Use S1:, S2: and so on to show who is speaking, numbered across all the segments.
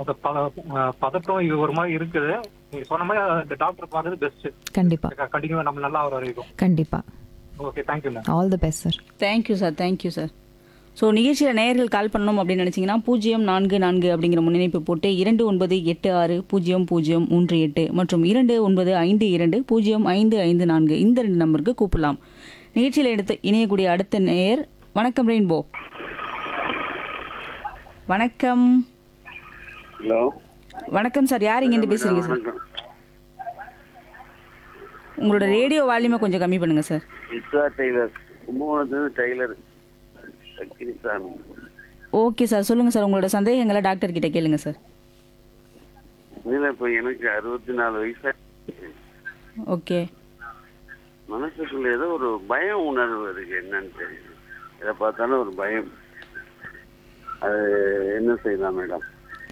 S1: அந்த பத- அஹ் பதட்டம் இது ஒரு மாதிரி இருக்குது நீங்க சொன்ன மாதிரி அந்த டாக்டர் பார்த்தது பெஸ்ட்
S2: கண்டிப்பாக
S1: கண்டினியூவா நம்ம நல்லா வர வரைக்கும்
S2: கண்டிப்பாக
S1: okay thank you ma'am
S2: all the best sir
S3: thank you sir thank you sir so நிகழ்ச்சியில் நேயர்கள் கால் பண்ணணும் அப்படின்னு நினச்சிங்கன்னா பூஜ்ஜியம் நான்கு நான்கு அப்படிங்கிற முன்னிணைப்பு போட்டு இரண்டு ஒன்பது எட்டு ஆறு பூஜ்ஜியம் பூஜ்ஜியம் மூன்று எட்டு மற்றும் இரண்டு ஒன்பது ஐந்து இரண்டு பூஜ்ஜியம் ஐந்து ஐந்து நான்கு இந்த ரெண்டு நம்பருக்கு கூப்பிடலாம் நிகழ்ச்சியில் எடுத்து இணையக்கூடிய அடுத்த நேயர் வணக்கம் ரெயின்போ வணக்கம்
S4: ஹலோ
S3: வணக்கம் சார் யார் இங்கேருந்து பேசுறீங்க சார்
S4: வணக்கம்
S3: உங்களோட ரேடியோ வால்யூமை கொஞ்சம் கம்மி பண்ணுங்க சார்
S4: இஸ்ரா டெய்லர் கும்பகோணத்துலேருந்து டெய்லர் சக்கிரிசாமி
S3: ஓகே சார் சொல்லுங்க சார் உங்களோட சந்தேகங்களை டாக்டர் கிட்ட கேளுங்க சார்
S4: இதில் இப்போ எனக்கு அறுபத்தி நாலு வயசு
S3: ஓகே
S4: மனசுக்குள்ள ஏதோ ஒரு பயம் உணர்வு இருக்கு என்னன்னு தெரியும் எதை பார்த்தாலும் ஒரு பயம் அது என்ன செய்யலாம் madam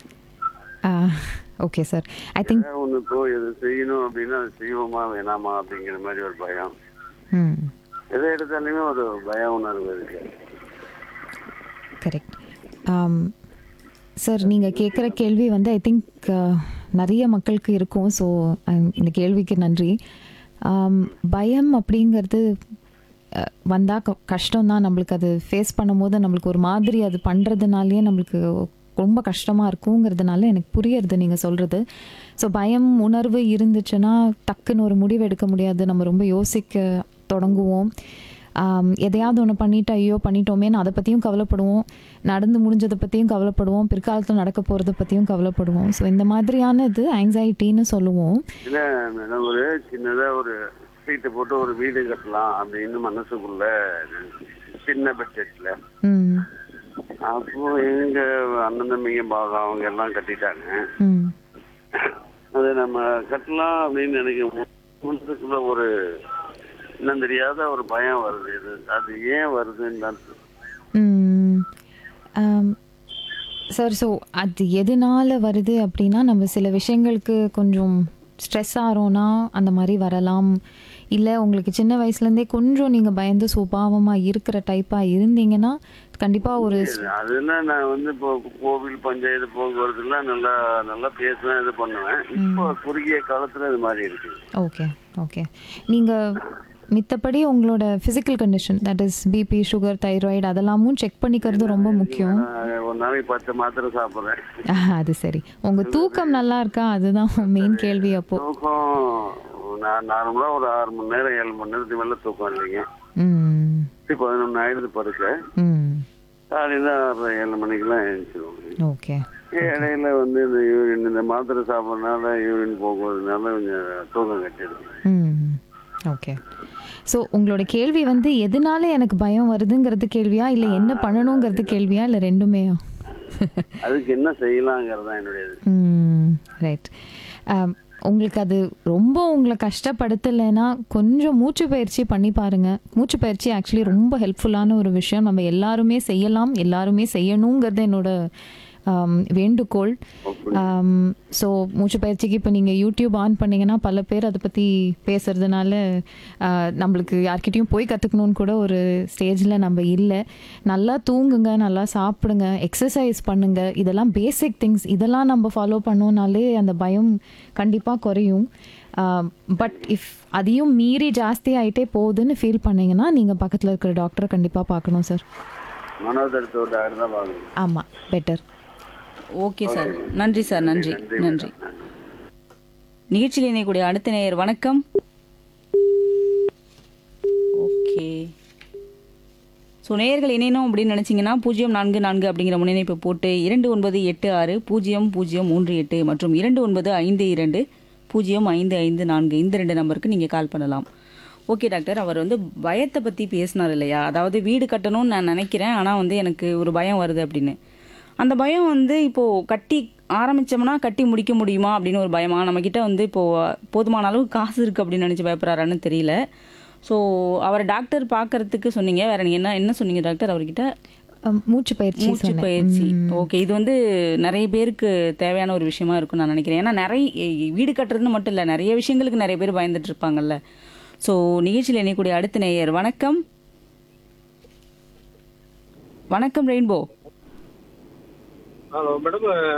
S2: okay sir I think
S4: ஏதாவது ஒன்று இப்போ எது செய்யணும் அப்படின்னா அது செய்வோமா வேணாமா அப்படிங்கிற மாதிரி ஒரு பயம்
S2: ம்
S4: எதை எடுத்தாலுமே ஒரு பய உணர்வு இருக்கு
S2: கரெக்ட் சார் நீங்கள் கேட்குற கேள்வி வந்து ஐ திங்க் நிறைய மக்களுக்கு இருக்கும் ஸோ இந்த கேள்விக்கு நன்றி Um, பயம் அப்படிங்கிறது வந்தால் க கஷ்டம்தான் நம்மளுக்கு அது ஃபேஸ் பண்ணும்போது நம்மளுக்கு ஒரு மாதிரி அது பண்ணுறதுனாலே நம்மளுக்கு ரொம்ப கஷ்டமாக இருக்குங்கிறதுனால எனக்கு புரியறது நீங்கள் சொல்கிறது ஸோ பயம் உணர்வு இருந்துச்சுன்னா டக்குன்னு ஒரு முடிவு எடுக்க முடியாது நம்ம ரொம்ப யோசிக்க தொடங்குவோம் ஆம், எதையாவது ஒன்று பண்ணிட்டு ஐயோ பண்ணிட்டோமேன்னு அதை பற்றியும் கவலைப்படுவோம் நடந்து முடிஞ்சதை பற்றியும் கவலைப்படுவோம் பிற்காலத்தில் நடக்க போகிறத பற்றியும் கவலைப்படுவோம் ஸோ இந்த மாதிரியான இது ஆங்ஸைட்டின்னு சொல்லுவோம்
S4: இல்லை மேடம் ஒரு சின்னதா ஒரு சீட்டை போட்டு ஒரு வீடு கட்டலாம் அப்படின்னு மனசுக்குள்ள சின்ன பட்ஜெட்ல
S2: ம்
S4: அப்போ எங்க அண்ணன் தம்பிங்க பாகம் அவங்க எல்லாம் கட்டிட்டாங்க
S2: ம்
S4: அது நம்ம கட்டலாம் அப்படின்னு நினைக்கும் மனசுக்குள்ள ஒரு இன்னும் தெரியாத ஒரு பயம் வருது இது அது ஏன் வருதுன்னு தான்
S2: சார் ஸோ அது எதனால வருது அப்படின்னா நம்ம சில விஷயங்களுக்கு கொஞ்சம் ஸ்ட்ரெஸ் ஆகிறோன்னா அந்த மாதிரி வரலாம் இல்லை உங்களுக்கு சின்ன வயசுலேருந்தே கொஞ்சம் நீங்கள் பயந்து சுபாவமாக இருக்கிற டைப்பாக இருந்தீங்கன்னா கண்டிப்பாக ஒரு
S4: அதெல்லாம் நான் வந்து இப்போ கோவில் பஞ்சாயத்து போக்குவரத்துலாம் நல்லா நல்லா பேசுவேன் இது பண்ணுவேன் இப்போ குறுகிய காலத்துல இது மாதிரி இருக்கு
S2: ஓகே ஓகே நீங்கள் மித்தபடி உங்களோட physical condition that is BP sugar thyroid அதெல்லாமும் செக் பண்ணிக்கிறது ரொம்ப முக்கியம்
S4: நான் ஒரு நாளைக்கு பத்து மாத்திரை சாப்பிட்றேன்
S2: ஆஹ், அது சரி உங்கள் தூக்கம் நல்லா இருக்கா அதுதான் மெயின் கேள்வி அப்போ
S4: தூக்கம் நான் நார்மலா ஒரு ஆறு மணி நேரம் ஏழு மணி நேரத்துக்கு மேல தூக்கம் இல்லைங்க
S2: ம்
S4: பதினொன்று ஆயிடுது படுக்க
S2: ம்
S4: காலையில ஆறு ஏழு மணிக்கெல்லாம் எழுந்திருவோம்
S2: ஓகே
S4: இடையில வந்து இந்த யூரின் இந்த மாத்திரை சாப்பிட்றதுனால யூரின் போகுறதுனால கொஞ்சம் தூக்கம் கட்டிடுது
S2: ம் ஓகே ஸோ உங்களோட கேள்வி வந்து எதனால எனக்கு பயம் வருதுங்கிறது கேள்வியா இல்லை என்ன பண்ணணுங்கிறது கேள்வியா இல்லை ரெண்டுமேயா
S4: அதுக்கு என்ன செய்யலாங்கிறது தான் என்னுடைய இது.
S2: ம் ரைட் உங்களுக்கு அது ரொம்ப உங்களை கஷ்டப்படுத்தலைன்னா கொஞ்சம் மூச்சு பயிற்சி பண்ணி பாருங்க மூச்சு பயிற்சி ஆக்சுவலி ரொம்ப ஹெல்ப்ஃபுல்லான ஒரு விஷயம் நம்ம எல்லாருமே செய்யலாம் எல்லாருமே செய்யணுங்கிறது என்னோட ஆம், வேண்டுகோள் ஸோ மூச்சு பயிற்சிக்கு இப்போ நீங்கள் யூடியூப் ஆன் பண்ணீங்கன்னா பல பேர் அதை பற்றி பேசுறதுனால ஆ, நம்மளுக்கு யார்கிட்டயும் போய் கற்றுக்கணுன்னு கூட ஒரு ஸ்டேஜில் நம்ம இல்லை நல்லா தூங்குங்க நல்லா சாப்பிடுங்க எக்ஸசைஸ் பண்ணுங்க இதெல்லாம் பேசிக் திங்ஸ் இதெல்லாம் நம்ம ஃபாலோ பண்ணோம்னாலே அந்த பயம் கண்டிப்பாக குறையும் பட் இஃப் அதையும் மீறி ஜாஸ்தி ஆகிட்டே போகுதுன்னு ஃபீல் பண்ணீங்கன்னா நீங்கள் பக்கத்தில் இருக்கிற டாக்டரை கண்டிப்பாக பார்க்கணும் சார்
S4: மனோதரத்தோட டாக்டர் தான் பார்க்கணும்
S2: ஆமாம் பெட்டர்
S3: ஓகே சார் நன்றி சார் நன்றி நன்றி நிகழ்ச்சியில் இணையக்கூடிய அடுத்த நேயர் வணக்கம் ஓகே ஸோ நேயர்கள் இணையணும் அப்படின்னு நினச்சிங்கன்னா பூஜ்ஜியம் நான்கு நான்கு அப்படிங்கிற முன்னிணைப்பை போட்டு இரண்டு ஒன்பது எட்டு ஆறு பூஜ்ஜியம் பூஜ்ஜியம் மூன்று எட்டு மற்றும் இரண்டு ஒன்பது ஐந்து இரண்டு பூஜ்ஜியம் ஐந்து ஐந்து நான்கு இந்த ரெண்டு நம்பருக்கு நீங்கள் கால் பண்ணலாம் ஓகே டாக்டர் அவர் வந்து பயத்தை பற்றி பேசினார் இல்லையா அதாவது வீடு கட்டணும்னு நான் நினைக்கிறேன் ஆனால் வந்து எனக்கு ஒரு பயம் வருது அப்படின்னு அந்த பயம் வந்து இப்போது கட்டி ஆரம்பித்தோம்னா கட்டி முடிக்க முடியுமா அப்படின்னு ஒரு பயமா நம்மக்கிட்ட வந்து இப்போது போதுமான அளவு காசு இருக்குது அப்படின்னு நினச்சி பயப்படுறாரான்னு தெரியல ஸோ அவரை டாக்டர் பார்க்கறதுக்கு சொன்னீங்க வேற நீங்க என்ன என்ன சொன்னீங்க டாக்டர் அவர்கிட்ட
S2: மூச்சு பயிற்சி
S3: மூச்சு
S2: சொன்னேன்.
S3: பயிற்சி ஓகே இது வந்து நிறைய பேருக்கு தேவையான ஒரு விஷயமா இருக்கும் நான் நினைக்கிறேன் ஏன்னா நிறைய எ- வீடு கட்டுறதுன்னு மட்டும் இல்லை நிறைய விஷயங்களுக்கு நிறைய பேர் பயந்துட்டு இருப்பாங்கல்ல ஸோ நிகழ்ச்சியில் இணையக்கூடிய அடுத்த நேயர் வணக்கம் வணக்கம் ரெயின்போ
S1: ஹலோ மேடம்